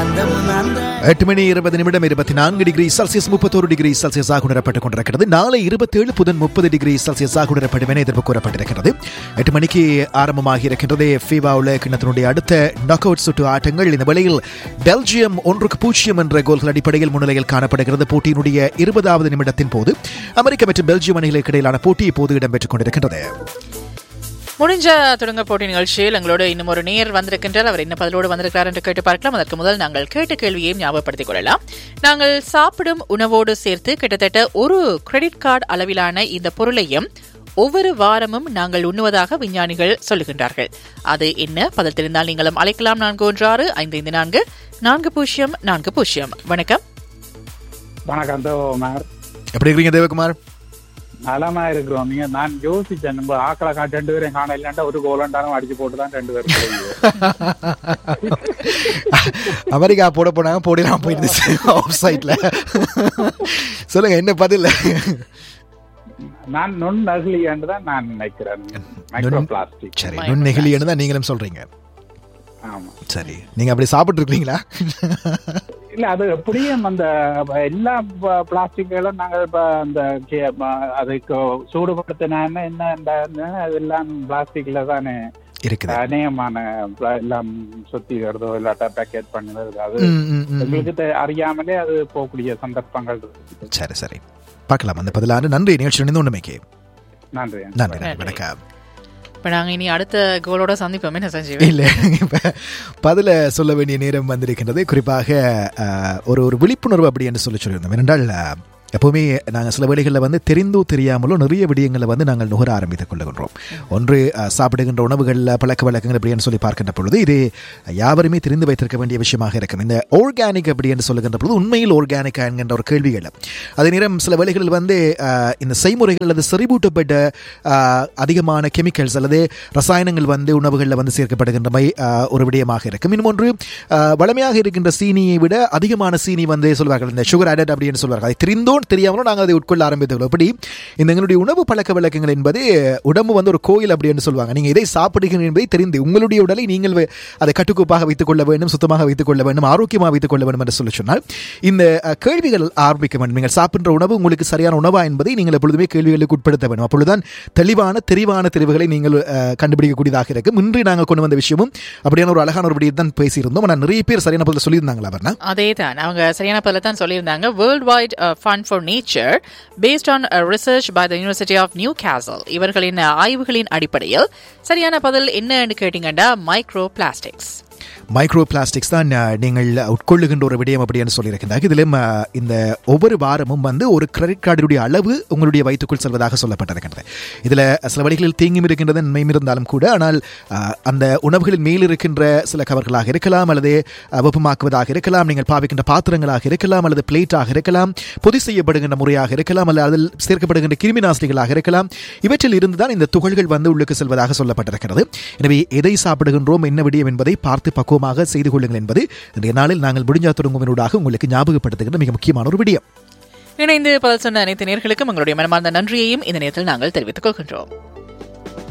அந்தமும் அந்த எட்டு மணி இருபது நிமிடம் இருபத்தி நான்கு டிகிரி செல்சியஸ் முப்பத்தோரு டிகிரி செல்சியஸாக உணரப்பட்டுக் கொண்டிருக்கிறது நாளை இருபத்தேழு புதன் முப்பது டிகிரி செல்சியஸாக உணரப்படும் என எதிர்ப்பு கூறப்பட்டிருக்கிறது எட்டு மணிக்கு ஆரம்பமாகி இருக்கின்றது ஃபீவா உலகிணத்தினுடைய அடுத்த நாக் அவுட் சுற்று ஆட்டங்கள் இந்த வேளையில் பெல்ஜியம் ஒன்றுக்கு பூஜ்ஜியம் என்ற கோல்கள் அடிப்படையில் முன்னிலையில் காணப்படுகிறது போட்டியினுடைய இருபதாவது நிமிடத்தின் போது அமெரிக்க மற்றும் பெல்ஜியம் அணிகளுக்கு இடையிலான போட்டி இப்போது இடம்பெற்றுக் கொண்டிருக்கின்றது முடிஞ்ச தொடங்க போட்டி நிகழ்ச்சியில் எங்களோடு இன்னும் ஒரு நேர் வந்திருக்கின்றார் அவர் என்ன பதிலோடு வந்திருக்கிறார் என்று கேட்டு பார்க்கலாம் அதற்கு முதல் நாங்கள் கேட்ட கேள்வியையும் ஞாபகப்படுத்திக் கொள்ளலாம் நாங்கள் சாப்பிடும் உணவோடு சேர்த்து கிட்டத்தட்ட ஒரு கிரெடிட் கார்டு அளவிலான இந்த பொருளையும் ஒவ்வொரு வாரமும் நாங்கள் உண்ணுவதாக விஞ்ஞானிகள் சொல்லுகின்றார்கள் அது என்ன பதில் தெரிந்தால் நீங்களும் அழைக்கலாம் நான்கு ஒன்று ஆறு ஐந்து ஐந்து நான்கு நான்கு பூஜ்ஜியம் நான்கு பூஜ்ஜியம் வணக்கம் வணக்கம் தோமார் எப்படி இருக்கிறீங்க தேவகுமார் நலமா இருக்கிறோம் நீங்க நான் யோசிச்சேன் நம்ம ஆக்களை கா ரெண்டு பேரும் காண இல்லாண்டா ஒரு கோலண்டாரம் அடிச்சு போட்டு தான் ரெண்டு பேரும் போய் அமெரிக்கா போட போனாங்க போடலாம் போயிருந்துச்சு ஆஃப் சைட்ல சொல்லுங்க என்ன பதில் நான் நுண் நகலியாண்டு தான் நான் நினைக்கிறேன் மைக்ரோ பிளாஸ்டிக் சரி நுண்ணெகிழின்னு தான் நீங்களும் சொல்றீங்க ஆமா சரி நீங்க அப்படி சாப்பிட்டு இருக்கீங்களா இல்ல அது எப்படியும் அந்த எல்லா பிளாஸ்டிக்களும் நாங்க இப்ப அந்த கே- ம- அதுக்கு சூடுபடுத்தினா என்ன என்ன அதெல்லாம் பிளாஸ்டிக்ல தானே இருக்குது அநேகமான pla- எல்லாம் சுத்தி வருதோ இல்லாட்டா பேக்கெட் பண்ணுறது அது ம், ம், ம், ம். எங்களுக்கு தெ- அறியாமலே அது போகக்கூடிய சந்தர்ப்பங்கள் இருக்குது சரி சரி பார்க்கலாம் அந்த பதிலாறு நன்றி நிகழ்ச்சி இணைந்து உண்மைக்கு நன்றி நன்றி நன்றி வணக்கம் இப்ப நாங்க இனி அடுத்த கோலோட சந்திப்போம் என்ன சஞ்சீவ் இல்ல இப்ப பதில சொல்ல வேண்டிய நேரம் வந்திருக்கின்றது குறிப்பாக அஹ், ஒரு ஒரு விழிப்புணர்வு அப்படி என்று சொல்லி சொல்லியிருந்தோம் ஏனென்றால் அஹ், எப்பவுமே நாங்கள் சில வேளைகளில் வந்து தெரிந்தோ தெரியாமலோ நிறைய விடயங்களை வந்து நாங்கள் நுகர ஆரம்பித்துக் கொள்ளுகின்றோம் ஒன்று அஹ், சாப்பிடுகின்ற உணவுகளில் பழக்க வழக்கங்கள் அப்படின்னு சொல்லி பார்க்கின்ற பொழுது இது யாவருமே தெரிந்து வைத்திருக்க வேண்டிய விஷயமாக இருக்கும் இந்த ஆர்கானிக் அப்படி என்று சொல்லுகின்ற பொழுது உண்மையில் ஆர்கானிக் என்கின்ற ஒரு கேள்விகள் அதே நேரம் சில வேளைகளில் வந்து அஹ், இந்த செய்முறைகள் அல்லது செறிவூட்டப்பட்ட அஹ், அதிகமான கெமிக்கல்ஸ் அல்லது ரசாயனங்கள் வந்து உணவுகளில் வந்து சேர்க்கப்படுகின்றமை அஹ், ஒரு விடயமாக இருக்கும் இன்னும் ஒன்று அஹ், வளமையாக இருக்கின்ற சீனியை விட அதிகமான சீனி வந்து சொல்வார்கள் இந்த சுகர் ஆடட் அப்படின்னு சொல்வார்கள் அதை தெரிந்தோ தெரியாமலோ நாங்கள் அதை உட்கொள்ள ஆரம்பித்துள்ளோம் அப்படி இந்த எங்களுடைய உணவு பழக்க வழக்கங்கள் என்பது உடம்பு வந்து ஒரு கோயில் அப்படி என்று சொல்லுவாங்க நீங்கள் இதை சாப்பிடுகிறீர்கள் என்பதை தெரிந்து உங்களுடைய உடலை நீங்கள் வே- அதை கட்டுக்கோப்பாக வைத்துக் கொள்ள வேண்டும் சுத்தமாக வைத்துக் கொள்ள வேண்டும் ஆரோக்கியமாக வைத்துக் கொள்ள வேண்டும் என்று சொல்லி சொன்னால் இந்த அஹ், கேள்விகள் ஆரம்பிக்க வேண்டும் நீங்கள் சாப்பிடுற உணவு உங்களுக்கு சரியான உணவா என்பதை நீங்கள் எப்பொழுதுமே கேள்விகளுக்கு உட்படுத்த வேண்டும் அப்பொழுதுதான் தெளிவான தெரிவான தெரிவுகளை நீங்கள் அஹ், கண்டுபிடிக்கக்கூடியதாக இருக்கும் இன்று நாங்கள் கொண்டு வந்த விஷயமும் அப்படியான ஒரு அழகான ஒரு விடயத்தை தான் பேசியிருந்தோம் ஆனால் நிறைய பேர் சரியான பதில் சொல்லியிருந்தாங்களா அவர்னா அதே தான் அவங்க சரியான பதில தான் சொல்லியிருந்தாங்க world wide fund for nature based on research by the university of Newcastle இவர்களின் ஆய்வுகளின் அடிப்படையில் சரியான பதில் என்னன்னு கேட்டீங்கன்னா மைக்ரோ பிளாஸ்டிக்ஸ் மைக்ரோ பிளாஸ்டிக்ஸ் தான் அஹ், நீங்கள் உட்கொள்ளுகின்ற ஒரு விடயம் அப்படின்னு சொல்லியிருக்கிறாங்க இதிலும் அஹ், இந்த ஒவ்வொரு வாரமும் வந்து ஒரு கிரெடிட் கார்டினுடைய அளவு உங்களுடைய வயிற்றுக்குள் செல்வதாக சொல்லப்பட்டிருக்கின்றது இதில் சில வழிகளில் தீங்கும் இருக்கின்றது நன்மையும் இருந்தாலும் கூட ஆனால் அஹ், அந்த உணவுகளின் மேல் இருக்கின்ற சில கவர்களாக இருக்கலாம் அல்லது அஹ், வெப்பமாக்குவதாக இருக்கலாம் நீங்கள் பாவிக்கின்ற பாத்திரங்களாக இருக்கலாம் அல்லது பிளேட்டாக இருக்கலாம் பொதி செய்யப்படுகின்ற முறையாக இருக்கலாம் அல்லது அதில் சேர்க்கப்படுகின்ற கிருமி நாசினிகளாக இருக்கலாம் இவற்றில் இருந்துதான் இந்த துகள்கள் வந்து உள்ளுக்கு செல்வதாக சொல்லப்பட்டிருக்கிறது எனவே எதை சாப்பிடுகின்றோம் என்ன விடயம் என்பதை பார்த்து பக்குவமாக செய்து கொள்ளுங்கள் என்பது இன்றைய நாளில் நாங்கள் முடிஞ்சா தொடங்குவதூடாக உங்களுக்கு ஞாபகப்படுத்துகின்ற மிக முக்கியமான ஒரு விடயம் இணைந்து பதில் சொன்ன அனைத்து நேர்களுக்கும் எங்களுடைய மனமார்ந்த நன்றியையும் இந்த நேரத்தில் நாங்கள் தெரிவித்துக் கொள்கின்றோம்